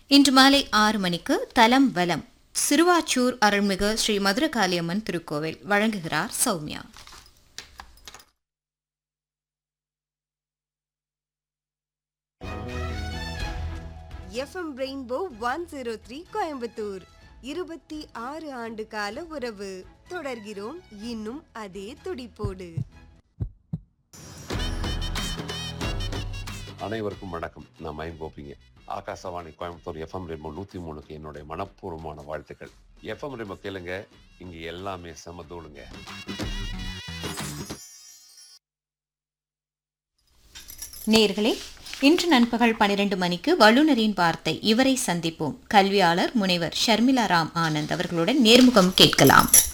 இன்று மாலை ஆறு மணிக்கு தலம் வலம் சிறுவாச்சூர் அருள்மிகு ஸ்ரீ மதுரகாளியம்மன் திருக்கோவில் வழங்குகிறார் Sowmya FM rainbow one zero three Coimbatore இருபத்தி ஆறு ஆண்டு கால உறவு தொடர்கிறோம் இன்னும் அதே துடிப்போடு அனைவருக்கும் வணக்கம் நான் மயம் கோபிங்க ஆகாசவாணி கோயம்புத்தூர் எஃப்எம் ரெம்போ நூற்றி மூணுக்கு என்னுடைய மனப்பூர்வமான வாழ்த்துக்கள் எஃப்எம் ரெம்போ கேளுங்க இங்க எல்லாமே சமதோடுங்க நேர்களே இன்று நண்பகல் பனிரெண்டு மணிக்கு வல்லுநரின் வார்த்தை இவரை சந்திப்போம் கல்வியாளர் முனைவர் ஷர்மிளா ராம் ஆனந்த் அவர்களுடன் நேர்முகம் கேட்கலாம்